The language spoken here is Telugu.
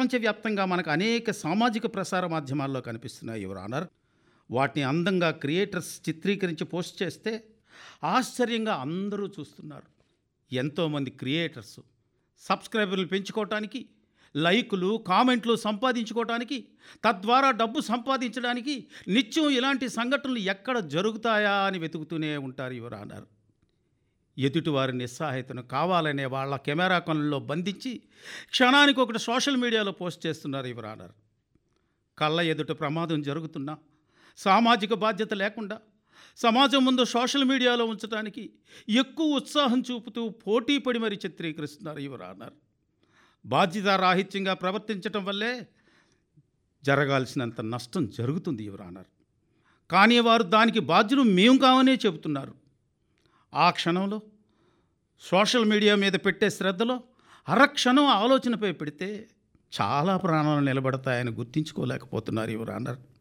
ప్రపంచవ్యాప్తంగా మనకు అనేక సామాజిక ప్రసార మాధ్యమాల్లో కనిపిస్తున్నాయి యువర్ ఆనర్ వాటిని అందంగా క్రియేటర్స్ చిత్రీకరించి పోస్ట్ చేస్తే ఆశ్చర్యంగా అందరూ చూస్తున్నారు ఎంతోమంది క్రియేటర్స్ సబ్స్క్రైబర్లు పెంచుకోవటానికి లైకులు కామెంట్లు సంపాదించుకోవటానికి తద్వారా డబ్బు సంపాదించడానికి నిత్యం ఇలాంటి సంఘటనలు ఎక్కడ జరుగుతాయా అని వెతుకుతూనే ఉంటారు యువర్ ఆనర్ ఎదుటివారి నిస్సహాయతను కావాలనే వాళ్ళ కెమెరా కనుల్లో బంధించి క్షణానికి ఒకటి సోషల్ మీడియాలో పోస్ట్ చేస్తున్నారు యువర్ ఆనర్ కళ్ళ ఎదుట ప్రమాదం జరుగుతున్నా సామాజిక బాధ్యత లేకుండా సమాజం ముందు సోషల్ మీడియాలో ఉంచడానికి ఎక్కువ ఉత్సాహం చూపుతూ పోటీ పడి మరి చిత్రీకరిస్తున్నారు యువర్ ఆనర్ బాధ్యతారాహిత్యంగా ప్రవర్తించటం వల్లే జరగాల్సినంత నష్టం జరుగుతుంది యువర్ ఆనర్ కానీ వారు దానికి బాధ్యులు మేము కావనే చెబుతున్నారు ఆ క్షణంలో సోషల్ మీడియా మీద పెట్టే శ్రద్ధలో అరక్షణం ఆలోచనపై పెడితే చాలా ప్రాణాలు నిలబడతాయని గుర్తించుకోలేకపోతున్నారు యువర్ ఆనర్